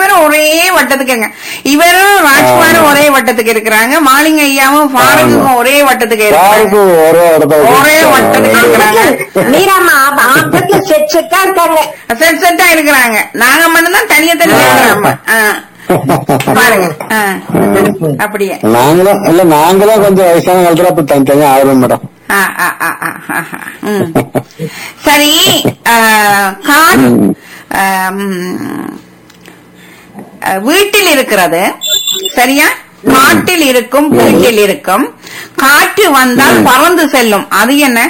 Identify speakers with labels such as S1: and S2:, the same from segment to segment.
S1: பேரும் ஒரே வட்டத்துக்கு இருங்க இவரும் ராஜ்குமாரும் ஒரே வட்டத்துக்கு இருக்கிறாங்க மாலிங்க ஐயாவும் ஃபாரூக்கும் ஒரே வட்டத்துக்கு இருக்கிறாங்க
S2: யாருக்கு ஒரே இடத்துல
S1: ஒரே வட்டத்துக்கு இருக்கிறாங்க
S3: மீராமா ஆபத்துல செட் செட்டா இருக்காங்க
S1: செட் செட்டா இருக்கிறாங்க நாங்க மட்டும்தான் தனியா தனியா இருக்கிறோம். ஆ, பாருங்க ஆ, அப்படியே
S2: நாங்களும் இல்ல நாங்களும் கொஞ்சம் வயசான காலத்துல அப்ப தனித்தனியா ஆயிரும் மேடம்
S1: ஆ, ஆ, ஆ, ஆ, ஆ, ஆ. ம். சரி ஆ, கார் ஆ, ம், ஆ, வீட்டில் இருக்கிறது சரியா காட்டில் இருக்கும் வீட்டில் இருக்கும் காற்று வந்தால் பறந்து செல்லும் அது என்ன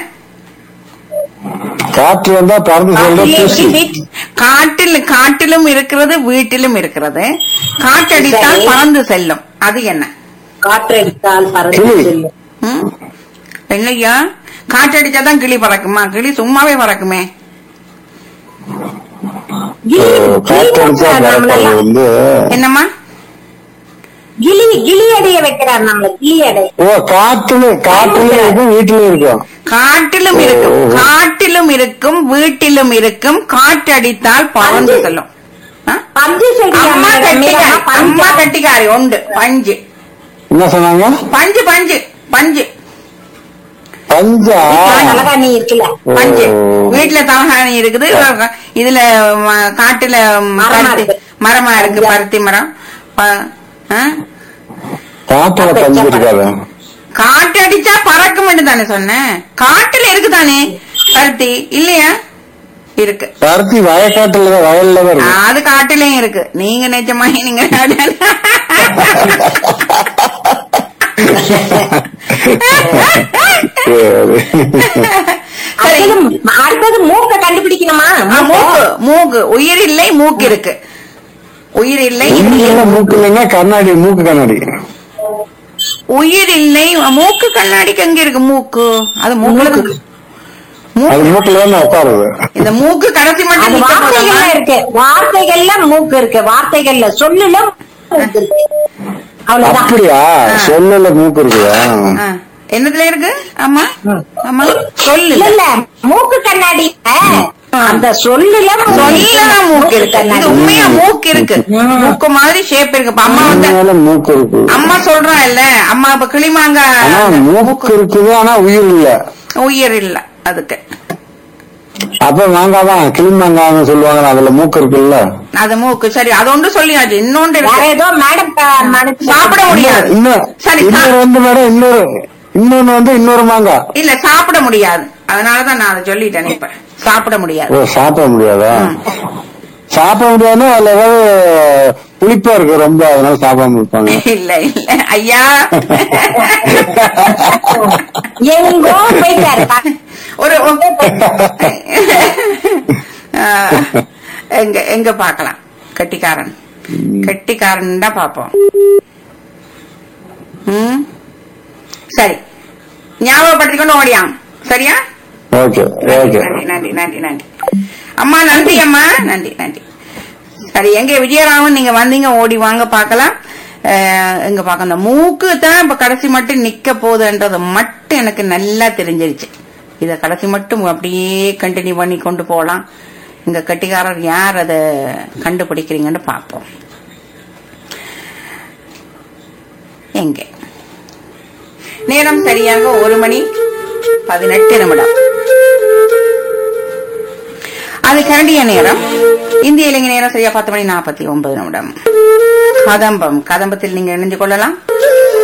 S2: காற்று வந்தா பறந்து சொல்ற தூசி
S1: காட்டில் காட்டிலும் இருக்கிறது வீட்டிலும் இருக்கிறது காற்றடித்தால்
S3: சரி.
S1: பறந்து செல்லும் அது என்ன
S3: காற்றடித்தால் பறந்து
S2: கிளி.
S3: செல்லும்
S1: ம்? இல்லையா காற்றடிச்சாதான் கிளி பறக்குமா கிளி சும்மாவே பறக்குமே
S3: கிளி
S2: காற்று அடிச்சா
S3: கிளி
S2: பறப்பது
S3: நம்மள
S2: வந்து
S1: என்னம்மா
S3: கிளி கிளி அடைய வைக்கிறார் நம்மள கிளி அடை
S2: ஓ காற்றுல காற்றுலயும் இருக்கும் வீட்டுலயும் இருக்கும்
S1: காட்டிலும் இருக்கும்
S2: ஓ.
S1: காட்டிலும் இருக்கும் வீட்டிலும் இருக்கும் காற்றடித்தால் பறந்து
S3: பஞ்சு.
S1: செல்லும் ஆ?
S3: பஞ்சு செடி
S1: அம்மா கட்டிக்காரி அம்மா கட்டிக்காரி உண்டு பஞ்சு
S2: என்ன சொன்னாங்க
S1: பஞ்சு பஞ்சு பஞ்சு
S2: பஞ்சா
S3: தலகாணி இருக்குல்ல
S1: பஞ்சு
S2: ஓ.
S1: வீட்டுல தலகாணி இருக்குது இதுல ம, காட்டுல
S3: மரமா
S1: பருத்தி
S3: இருக்கு.
S1: மரமா இருக்கு பருத்தி மரம் ப- ஆ?
S2: காற்றுல பஞ்சு இருக்காது
S1: காற்று அடிச்சா பறக்கும் தானே சொன்னேன் காட்டுல இருக்கு தானே பருத்தி இல்லையா இருக்கு
S2: பருத்தி வயக்காட்டுல தான் வயல்ல தான் இருக்கும்
S1: அது காட்டுலயும் இருக்கு நீங்க நிஜமா நீங்க சரி
S3: அடுத்தது அடுத்தது மூக்க கண்டுபிடிக்கணுமா
S1: ஆ, மூக்கு மூக்கு உயிர் இல்லை மூக்கு இருக்கு உயிர் இல்லை
S2: இல்ல மூக்கு இல்லைன்னா கண்ணாடி மூக்கு கண்ணாடி
S1: உயிர் இல்லை மூக்கு கண்ணாடிக்கு எங்க இருக்கு மூக்கு அது மூக்கு
S2: அது மூக்குல தான் உட்காருது
S1: இந்த மூக்கு கடைசி மட்டும்
S3: அது
S1: நிக்க
S3: வார்த்தைகள்ல
S1: போதாமா?
S3: இருக்கு வார்த்தைகள்ல மூக்கு இருக்கு வார்த்தைகள்ல சொல்லுல மூக்கு இருக்கு அவ்வளவுதான்
S2: அப்படியா சொல்லல மூக்கு இருக்குதா
S1: ஆ. என்னதுல இருக்கு ஆமா ஆமா சொல்லு
S3: இல்ல இல்ல மூக்கு கண்ணாடி அந்த சொல்லுல
S1: சொல்லலாம் மூக்கு இருக்கு இது உண்மையா மூக்கு இருக்கு மூக்கு மாதிரி ஷேப் இருக்கு இப்ப அம்மா வந்து
S2: மேல மூக்கு இருக்கு
S1: அம்மா சொல்றா இல்ல அம்மா இப்ப கிளிமாங்க
S2: ஆனா மூக்கு இருக்குது ஆனா உயிர் இல்ல
S1: உயிர் இல்ல அதுக்கு
S2: அப்ப மாங்காய் தான் கிளிமாங்கான்னு சொல்லுவாங்க அதுல மூக்கு இருக்குல்ல
S1: அது மூக்கு சரி அது ஒன்று சொல்லியாச்சு இன்னொன்று
S3: வேற
S1: இருக்கு
S3: ஏதோ மேடம் மனசு
S1: சாப்பிட முடியாது
S2: இன்னும்
S1: சரி
S2: இன்னொரு
S1: சா-
S2: வந்து மேடம் இன்னொரு இன்னொன்னு வந்து இன்னொரு மாங்காய்
S1: இல்ல சாப்பிட முடியாது அதனாலதான் நான் அதை சொல்லிட்டேன் இப்ப சாப்பிட முடியாது
S2: ஓ சாப்பிட முடியாதா சாப்பிட முடியாதுன்னா அதுல ஏதாவது புளிப்பா இருக்கு ரொம்ப அதனால சாப்பிடாம இருப்பாங்க
S1: இல்ல இல்ல ஐயா
S3: எங்கோ போயிட்டாரு
S1: ஒரு ஆ, எங்க எங்க பாக்கலாம் கட்டிக்காரன் கட்டிக்காரன் தான் பாப்போம் ம் சரி ஞாபகப்படுத்திக்கொண்டு ஓடியாம் சரியா
S2: ஓகே ஓகே
S1: நன்றி நன்றி நன்றி நன்றி அம்மா நன்றி அம்மா நன்றி நன்றி சரி எங்க விஜயராமன் நீங்க வந்தீங்க ஓடி வாங்க பார்க்கலாம் அஹ், எங்க பார்க்க அந்த மூக்கு தான் இப்ப கடைசி மட்டும் நிக்க போகுதுன்றது மட்டும் எனக்கு நல்லா தெரிஞ்சிருச்சு இத கடைசி மட்டும் அப்படியே கண்டினியூ பண்ணி கொண்டு போகலாம் இங்க கட்டிக்காரர் யார் அதை கண்டுபிடிக்கிறீங்கன்னு பார்ப்போம் எங்க நேரம் சரியாக ஒரு மணி பதினெட்டு நிமிடம் அது கரண்டிய நேரம் இந்திய இலங்கை நேரம் சரியா பத்து மணி நாற்பத்தி ஒன்பது நிமிடம் கதம்பம் கதம்பத்தில் நீங்க இணைந்து கொள்ளலாம்